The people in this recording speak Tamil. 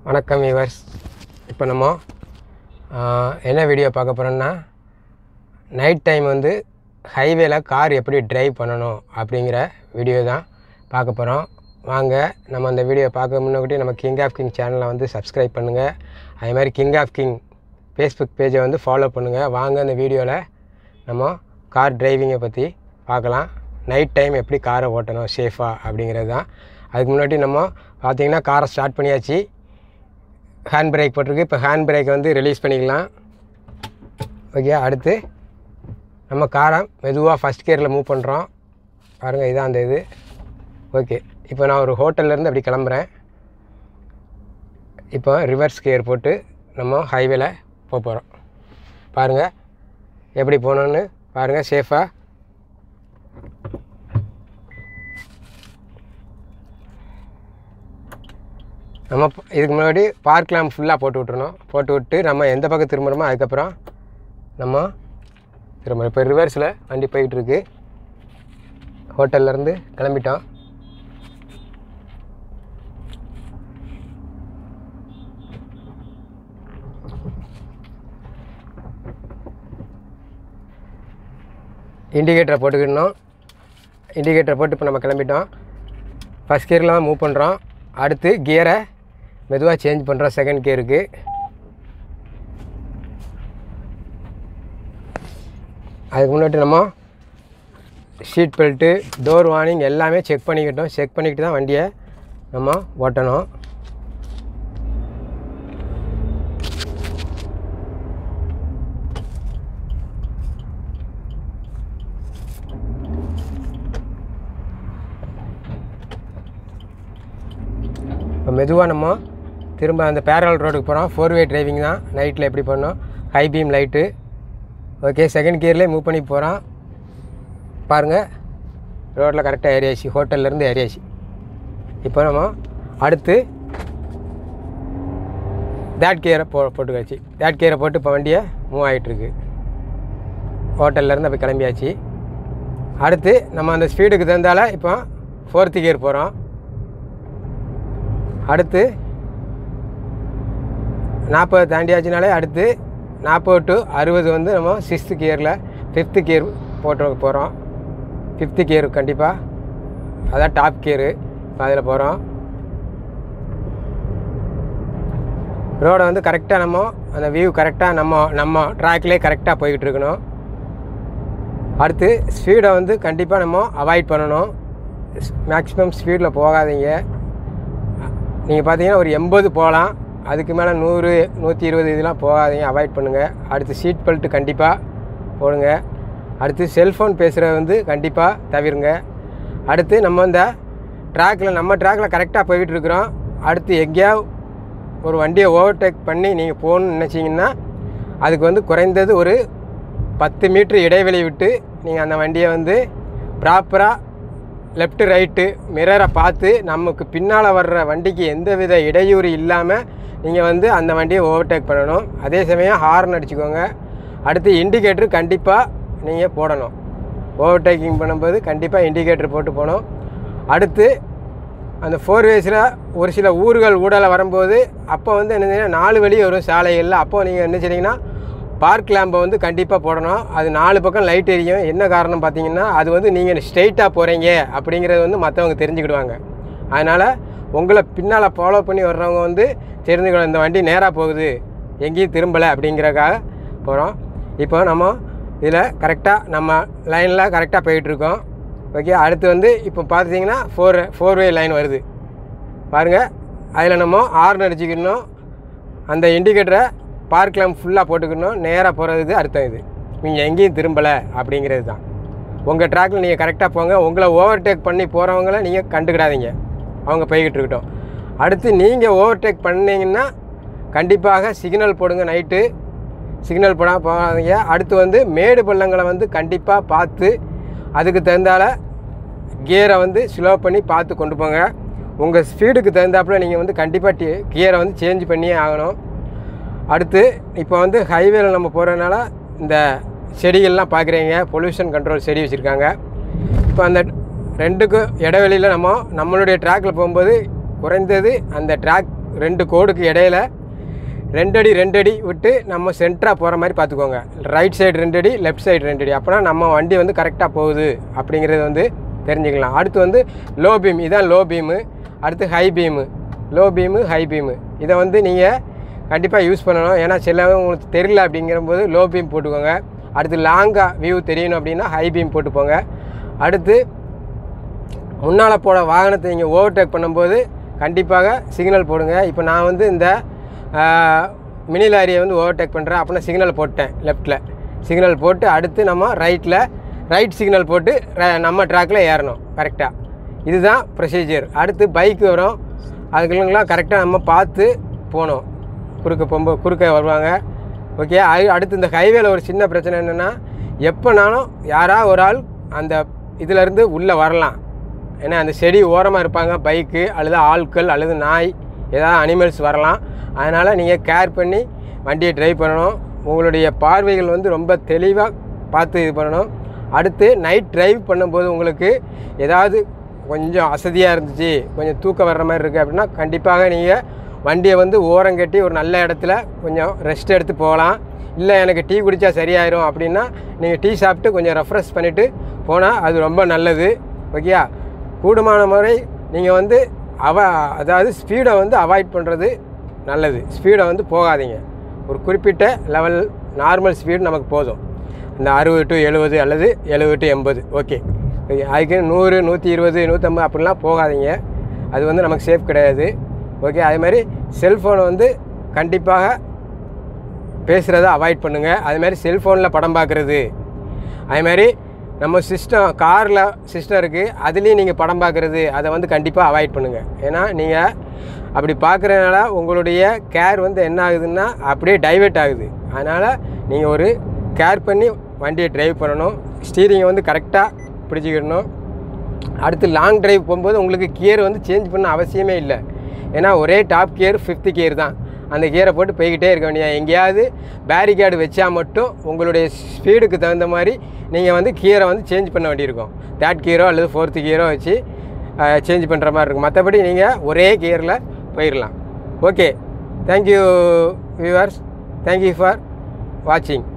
வணக்கம் வியூவர்ஸ் இப்போ நம்ம ஆஹ், என்ன வீடியோ பார்க்க போகிறோம்னா நைட் டைம் வந்து ஹைவேல கார் எப்படி டிரைவ் பண்ணணும் அப்படிங்கிற வீடியோ தான் பார்க்க போகிறோம் வாங்க நம்ம அந்த வீடியோ பார்க்க முன்னாடி நம்ம கிங் ஆஃப் கிங் சேனலை வந்து சப்ஸ்கிரைப் பண்ணுங்கள் அதே மாதிரி கிங் ஆஃப் கிங் ஃபேஸ்புக் பேஜை வந்து ஃபாலோ பண்ணுங்கள் வாங்க அந்த வீடியோவில் நம்ம கார் டிரைவிங்கை பற்றி பார்க்கலாம் நைட் டைம் எப்படி காரை ஓட்டணும் சேஃபாக அப்படிங்கிறது தான் அதுக்கு முன்னாடி நம்ம பார்த்தீங்கன்னா காரை ஸ்டார்ட் பண்ணியாச்சு ஹேண்ட் பிரேக் போட்டிருக்கு இப்போ ஹேண்ட் பிரேக் வந்து ரிலீஸ் பண்ணிக்கலாம் ஓகே அடுத்து நம்ம காரை மெதுவாக ஃபஸ்ட் கியரில் மூவ் பண்ணுறோம் பாருங்கள் இதான் அந்த இது ஓகே இப்போ நான் ஒரு ஹோட்டல்லேருந்து அப்படி கிளம்புறேன் இப்போ ரிவர்ஸ் கியர் போட்டு நம்ம ஹைவேல போக போகிறோம் பாருங்கள் எப்படி போகணுன்னு பாருங்கள் சேஃபாக நம்ம ப- இதுக்கு முன்னாடி பார்க் லேம்ப் ஃபுல்லாக போட்டு விட்றணும் போட்டு விட்டு நம்ம எந்த பக்கம் திரும்புகிறோமோ அதுக்கப்புறம் நம்ம திரும்ப இப்போ ரிவர்ஸில் வண்டி போயிட்டு இருக்கு ஹோட்டல்லேருந்து கிளம்பிட்டோம் இண்டிகேட்டரை போட்டுக்கிடணும் இண்டிகேட்டரை போட்டு இப்போ நம்ம கிளம்பிட்டோம் ஃபஸ்ட் கியரில் தான் மூவ் பண்ணுறோம் அடுத்து கியரை மெதுவாக சேஞ்ச் பண்ணுறோம் செகண்ட் கியருக்கு அதுக்கு முன்னாடி நம்ம சீட் பெல்ட்டு டோர் வார்னிங் எல்லாமே செக் பண்ணிக்கிட்டோம் செக் பண்ணிக்கிட்டு தான் வண்டியை நம்ம ஓட்டணும் இப்போ மெதுவாக நம்ம திரும்ப அந்த பேரல் ரோடுக்கு போகிறோம் ஃபோர் வே டிரைவிங் தான் நைட்டில் எப்படி பண்ணோம் high beam light okay second கியர்லேயே மூவ் பண்ணி போகிறோம் பாருங்கள் ரோட்டில் கரெக்டாக ஏறியாச்சு ஹோட்டல்லேருந்து ஏறியாச்சு இப்போ நம்ம அடுத்து தேட் கியரை போ போட்டுக்காச்சு தேட் கியரை போட்டு இப்போ வண்டியை மூவ் ஆகிட்டுருக்கு ஹோட்டல்லேருந்து அப்போ கிளம்பியாச்சு அடுத்து நம்ம அந்த ஸ்பீடுக்கு தந்தால இப்போ ஃபோர்த்து கியர் போகிறோம் அடுத்து நாற்பது தாண்டியாச்சுனாலே அடுத்து நாற்பது டு அறுபது வந்து நம்ம சிக்ஸ்த்து கியரில் ஃபிஃப்த்து கியர் போட்டு போகிறோம் ஃபிஃப்த்து கியர் கண்டிப்பாக அதான் டாப் கியரு இப்போ அதில் போகிறோம் ரோடை வந்து கரெக்டாக நம்ம அந்த வியூ கரெக்டாக நம்ம நம்ம ட்ராக்லேயே கரெக்டாக போய்கிட்டு இருக்கணும் அடுத்து ஸ்பீடை வந்து கண்டிப்பாக நம்ம அவாய்ட் பண்ணணும் மேக்ஸிமம் ஸ்பீடில் போகாதீங்க நீங்கள் பார்த்தீங்கன்னா ஒரு எண்பது போகலாம் அதுக்கு மேலே நூறு நூற்றி இருபது இதெல்லாம் போகாதீங்க அவாய்ட் பண்ணுங்கள் அடுத்து சீட் பெல்ட்டு கண்டிப்பாக போடுங்க அடுத்து செல்ஃபோன் பேசுகிறத வந்து கண்டிப்பாக தவிருங்க அடுத்து நம்ம இந்த ட்ராக்கில் நம்ம ட்ராக்கில் கரெக்டாக போய்கிட்டு இருக்கிறோம் அடுத்து எங்கேயாவது ஒரு வண்டியை ஓவர்டேக் பண்ணி நீங்கள் போகணுன்னு நினச்சிங்கன்னா அதுக்கு வந்து குறைந்தது ஒரு பத்து மீட்ரு இடைவெளி விட்டு நீங்கள் அந்த வண்டியை வந்து ப்ராப்பராக லெஃப்ட்டு ரைட்டு மிரரை பார்த்து நமக்கு பின்னால் வர்ற வண்டிக்கு எந்தவித இடையூறு இல்லாமல் நீங்கள் வந்து அந்த வண்டியை ஓவர்டேக் பண்ணணும் அதே சமயம் ஹார்ன் அடிச்சுக்கோங்க அடுத்து இண்டிகேட்டர் கண்டிப்பாக நீங்கள் போடணும் ஓவர்டேக்கிங் பண்ணும்போது கண்டிப்பாக இண்டிகேட்டர் போட்டு போகணும் அடுத்து அந்த ஃபோர் வேஸில் ஒரு சில ஊர்கள் ஊடலை வரும்போது அப்போ வந்து என்ன செய்யணும் நாலு வழி வரும் சாலைகளில் அப்போ நீங்கள் என்ன செய்றீங்கன்னா பார்க் லேம்பை வந்து கண்டிப்பாக போடணும் அது நாலு பக்கம் லைட் எரியும் என்ன காரணம் பார்த்தீங்கன்னா அது வந்து நீங்கள் ஸ்ட்ரெயிட்டாக போகிறீங்க அப்படிங்கிறது வந்து மற்றவங்க தெரிஞ்சுக்கிடுவாங்க அதனால் உங்களை பின்னால் ஃபாலோ பண்ணி வர்றவங்க வந்து தெரிஞ்சுக்கணும் இந்த வண்டி நேராக போகுது எங்கேயும் திரும்பலை அப்படிங்கிறக்காக போகிறோம் இப்போ நம்ம இதில் கரெக்டாக நம்ம லைனில் கரெக்டாக போயிட்டுருக்கோம் ஓகே அடுத்து வந்து இப்போ பார்த்தீங்கன்னா ஃபோர் ஃபோர் வே லைன் வருது பாருங்கள் அதில் நம்ம ஹார்ன் அடிச்சுக்கணும் அந்த இண்டிகேட்டரை பார்க் லேம்ப் ஃபுல்லாக போட்டுக்கணும் நேராக போகிறதுக்கு அர்த்தம் இது நீங்கள் எங்கேயும் திரும்பலை அப்படிங்கிறது தான் உங்கள் ட்ராக்கில் நீங்கள் கரெக்டாக போங்க உங்களை ஓவர்டேக் பண்ணி போகிறவங்கள நீங்கள் கண்டுக்கிடாதீங்க அவங்க போய்கிட்டு இருக்கட்டும் அடுத்து நீங்கள் ஓவர்டேக் பண்ணீங்கன்னா கண்டிப்பாக சிக்னல் போடுங்க நைட்டு சிக்னல் போடாமல் போகாதீங்க அடுத்து வந்து மேடு பள்ளங்களை வந்து கண்டிப்பாக பார்த்து அதுக்கு தகுந்தால கியரை வந்து ஸ்லோ பண்ணி பார்த்து கொண்டு போங்க உங்கள் ஸ்பீடுக்கு தகுந்தாப்புல நீங்கள் வந்து கண்டிப்பாக டி கியரை வந்து சேஞ்ச் பண்ணியே ஆகணும் அடுத்து இப்போ வந்து ஹைவேல நம்ம போகிறதுனால இந்த செடிகள்லாம் பார்க்குறீங்க பொல்யூஷன் கண்ட்ரோல் செடி வச்சுருக்காங்க இப்போ அந்த ரெண்டுக்கும் இடைவெளியில் நம்ம நம்மளுடைய ட்ராக்கில் போகும்போது குறைந்தது அந்த ட்ராக் ரெண்டு கோடுக்கு இடையில ரெண்டு அடி ரெண்டு அடி விட்டு நம்ம சென்டராக போகிற மாதிரி பார்த்துக்கோங்க ரைட் சைடு ரெண்டு அடி லெஃப்ட் சைடு ரெண்டு அடி அப்போனா நம்ம வண்டி வந்து கரெக்டாக போகுது அப்படிங்கிறது வந்து தெரிஞ்சுக்கலாம் அடுத்து வந்து லோ பீம் இதான் லோ பீமு அடுத்து high beam low beam high beam இதை வந்து நீங்கள் கண்டிப்பாக யூஸ் பண்ணணும் ஏன்னா சில உங்களுக்கு தெரியல அப்படிங்கிறபோது லோ பீம் போட்டுக்கோங்க அடுத்து லாங்காக வியூ தெரியணும் அப்படின்னா ஹை பீம் போட்டுப்போங்க அடுத்து முன்னால் போட வாகனத்தை நீங்கள் ஓவர்டேக் பண்ணும்போது கண்டிப்பாக சிக்னல் போடுங்க இப்போ நான் வந்து இந்த மினி லாரியை வந்து ஓவர்டேக் பண்ணுறேன் அப்படின்னா சிக்னல் போட்டேன் லெஃப்ட்டில் சிக்னல் போட்டு அடுத்து நம்ம ரைட்டில் ரைட் சிக்னல் போட்டு ர- நம்ம ட்ராக்கில் ஏறணும் கரெக்டாக இதுதான் ப்ரொசீஜர் அடுத்து பைக் வரும் அதுக்குள்ளலாம் கரெக்டாக நம்ம பார்த்து போகணும் குறுக்க போகும்போது குறுக்க வருவாங்க ஓகே அது அடுத்து இந்த ஹைவேல ஒரு சின்ன பிரச்சனை என்னென்னா எப்போனாலும் யாராவது ஒரு ஆள் அந்த இதிலேருந்து உள்ளே வரலாம் ஏன்னா அந்த செடி ஓரமாக இருப்பாங்க பைக்கு அல்லது ஆட்கள் அல்லது நாய் ஏதாவது அனிமல்ஸ் வரலாம் அதனால் நீங்கள் கேர் பண்ணி வண்டியை டிரைவ் பண்ணணும் உங்களுடைய பார்வைகள் வந்து ரொம்ப தெளிவாக பார்த்து இது பண்ணணும் அடுத்து நைட் டிரைவ் பண்ணும்போது உங்களுக்கு ஏதாவது கொஞ்சம் அசதியாக இருந்துச்சு கொஞ்சம் தூக்கம் வர்ற மாதிரி இருக்குது அப்படின்னா கண்டிப்பாக நீங்கள் வண்டியை வந்து ஓரம் கட்டி ஒரு நல்ல இடத்துல கொஞ்சம் ரெஸ்ட் எடுத்து போகலாம் இல்லை எனக்கு டீ குடித்தா சரியாயிரும் அப்படின்னா நீங்கள் டீ சாப்பிட்டு கொஞ்சம் ரெஃப்ரெஷ் பண்ணிவிட்டு போனால் அது ரொம்ப நல்லது ஓகேயா கூடுமான முறை நீங்கள் வந்து அவ அதாவது ஸ்பீடை வந்து அவாய்ட் பண்ணுறது நல்லது ஸ்பீடை வந்து போகாதீங்க ஒரு குறிப்பிட்ட லெவல் நார்மல் ஸ்பீடு நமக்கு போதும் இந்த அறுபது டு எழுபது அல்லது எழுபது டு எண்பது ஓகே ஓகே அதுக்கு நூறு நூற்றி இருபது நூற்றம்பது அப்படிலாம் போகாதீங்க அது வந்து நமக்கு சேஃப் கிடையாது ஓகே அதே மாதிரி செல்ஃபோனை வந்து கண்டிப்பாக பேசுகிறத அவாய்ட் பண்ணுங்கள் அது மாதிரி செல்ஃபோனில் படம் பார்க்குறது அது மாதிரி நம்ம சிஸ்டம் காரில் சிஸ்டம் இருக்குது அதுலேயும் நீங்கள் படம் பார்க்குறது அதை வந்து கண்டிப்பாக அவாய்ட் பண்ணுங்கள் ஏன்னா நீங்கள் அப்படி பார்க்குறதுனால உங்களுடைய கேர் வந்து என்ன ஆகுதுன்னா அப்படியே டைவெர்ட் ஆகுது அதனால் நீங்கள் ஒரு கேர் பண்ணி வண்டியை டிரைவ் பண்ணணும் ஸ்டீரிங்கை வந்து கரெக்டாக பிடிச்சிக்கிடணும் அடுத்து லாங் டிரைவ் போகும்போது உங்களுக்கு கியர் வந்து சேஞ்ச் பண்ண அவசியமே இல்லை ஏன்னா ஒரே டாப் கியர் ஃபிஃப்த்து கியர் தான் அந்த கியரை போட்டு போய்கிட்டே இருக்க வேண்டியது எங்கேயாவது பேரிகேடு வச்சா மட்டும் உங்களுடைய ஸ்பீடுக்கு தகுந்த மாதிரி நீங்கள் வந்து கியரை வந்து சேஞ்ச் பண்ண வேண்டியிருக்கும் தேர்ட் கியரோ அல்லது ஃபோர்த்து கியரோ வச்சு சேஞ்ச் பண்ணுற மாதிரி இருக்கும் மற்றபடி நீங்கள் ஒரே கியரில் போயிடலாம் okay thank you viewers thank you for வாட்சிங்